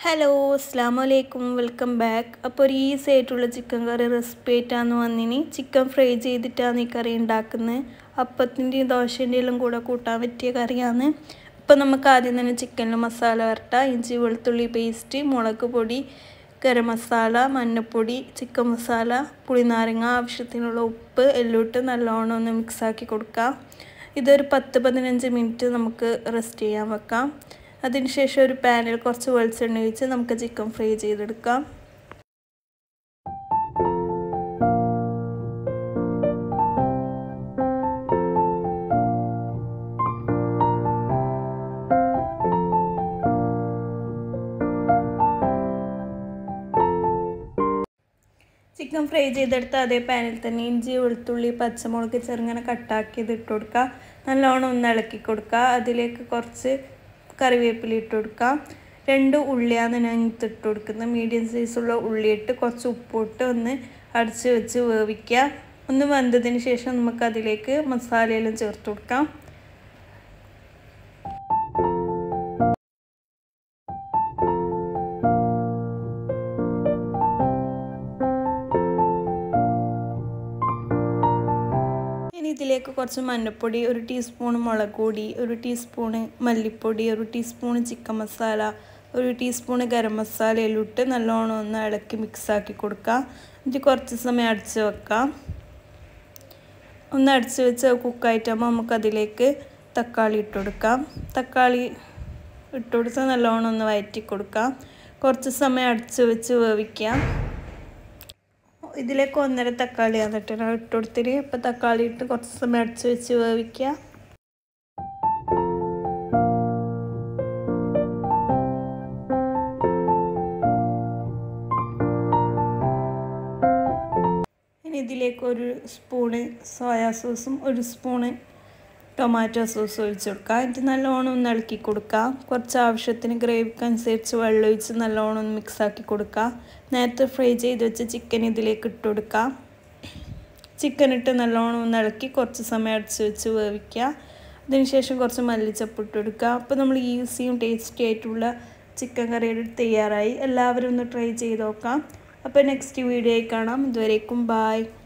hello അസ്സാം വലൈക്കും welcome back അപ്പോൾ ഒരു ഈസി ആയിട്ടുള്ള ചിക്കൻ കറി റെസിപ്പി ആയിട്ടാണ് വന്നിനി ചിക്കൻ ഫ്രൈ ചെയ്തിട്ടാണ് ഈ കറി ഉണ്ടാക്കുന്നത് അപ്പത്തിൻ്റെയും ദോശേൻ്റെയും എല്ലാം കൂടെ കൂട്ടാൻ പറ്റിയ കറിയാണ് അപ്പോൾ നമുക്ക് ആദ്യം തന്നെ ചിക്കനിൽ മസാല വരട്ടാം ഇഞ്ചി വെളുത്തുള്ളി പേസ്റ്റ് മുളക് പൊടി ഗരം മസാല മഞ്ഞൾപ്പൊടി ചിക്കൻ മസാല പുളിനാരങ്ങ ആവശ്യത്തിനുള്ള ഉപ്പ് എല്ലാം ഇട്ട് നല്ലോണം ഒന്ന് മിക്സാക്കി കൊടുക്കാം ഇതൊരു പത്ത് പതിനഞ്ച് മിനിറ്റ് നമുക്ക് റെസ്റ്റ് ചെയ്യാൻ വെക്കാം അതിനുശേഷം ഒരു പാനിൽ കുറച്ച് വെളിച്ചെണ്ണ ഒഴിച്ച് നമുക്ക് ചിക്കൻ ഫ്രൈ ചെയ്തെടുക്കാം ചിക്കൻ ഫ്രൈ ചെയ്തെടുത്ത് അതേ പാനിൽ തന്നെ ഇഞ്ചി വെളുത്തുള്ളി പച്ചമുളക് ചെറുങ്ങനെ കട്ടാക്കിയത് ഇട്ട് കൊടുക്കുക നല്ലോണം ഒന്ന് ഇളക്കി കൊടുക്കുക അതിലേക്ക് കുറച്ച് കറിവേപ്പില ഇട്ട് കൊടുക്കുക രണ്ട് ഉള്ളിയാണ് ഞാൻ ഇട്ട് കൊടുക്കുന്നത് മീഡിയം സൈസുള്ള ഉള്ളിയിട്ട് കുറച്ച് ഉപ്പിട്ട് ഒന്ന് അടച്ച് വെച്ച് വേവിക്കുക ഒന്ന് വെന്തതിന് ശേഷം നമുക്ക് അതിലേക്ക് മസാലയെല്ലാം ചേർത്ത് കൊടുക്കാം ഇനി ഇതിലേക്ക് കുറച്ച് മഞ്ഞൾപ്പൊടി ഒരു ടീസ്പൂൺ മുളക് പൊടി ഒരു ടീസ്പൂണ് മല്ലിപ്പൊടി ഒരു ടീസ്പൂൺ ചിക്കൻ മസാല ഒരു ടീസ്പൂൺ ഗരം മസാല എല്ലാം ഇട്ട് നല്ലോണം ഒന്ന് ഇളക്കി മിക്സാക്കി കൊടുക്കാം എന്നിട്ട് കുറച്ച് സമയം അടച്ച് വെക്കാം ഒന്ന് അടച്ച് വെച്ച് കുക്കായിട്ടാകുമ്പോൾ നമുക്കതിലേക്ക് തക്കാളി ഇട്ട് കൊടുക്കാം തക്കാളി ഇട്ട് കൊടുത്ത് നല്ലോണം ഒന്ന് വയറ്റി കൊടുക്കാം കുറച്ച് സമയം അടച്ച് വെച്ച് വേവിക്കാം ഇതിലേക്ക് ഒന്നര തക്കാളി എന്നിട്ട് ഇട്ട് കൊടുത്തിട്ട് അപ്പോൾ തക്കാളി ഇട്ട് കുറച്ച് സമയം അടച്ച് വെച്ച് വേവിക്കുക ഇനി ഇതിലേക്ക് ഒരു സ്പൂണ് സോയാ സോസും ഒരു സ്പൂണ് ടൊമാറ്റോ സോസ് ഒഴിച്ച് കൊടുക്കുക എന്നിട്ട് നല്ലോണം ഒന്ന് ഇളക്കി കൊടുക്കുക കുറച്ച് ആവശ്യത്തിന് ഗ്രേവിക്ക് അനുസരിച്ച് വെള്ളം ഒഴിച്ച് നല്ലോണം ഒന്ന് മിക്സാക്കി കൊടുക്കുക നേരത്തെ ഫ്രൈ ചെയ്ത് വെച്ച് ചിക്കൻ ഇതിലേക്ക് ഇട്ട് കൊടുക്കുക ചിക്കൻ ഇട്ട് നല്ലോണം ഒന്ന് ഇളക്കി കുറച്ച് സമയം അടച്ച് വെച്ച് വേവിക്കുക അതിനുശേഷം കുറച്ച് മല്ലിച്ചപ്പ് ഇട്ട് കൊടുക്കുക അപ്പോൾ നമ്മൾ ഈസിയും ടേസ്റ്റി ആയിട്ടുള്ള ചിക്കൻ കറി തയ്യാറായി എല്ലാവരും ഒന്ന് ട്രൈ ചെയ്ത് നോക്കാം അപ്പോൾ നെക്സ്റ്റ് വീഡിയോയിൽ കാണാം ഇതുവരേക്കും ബായ്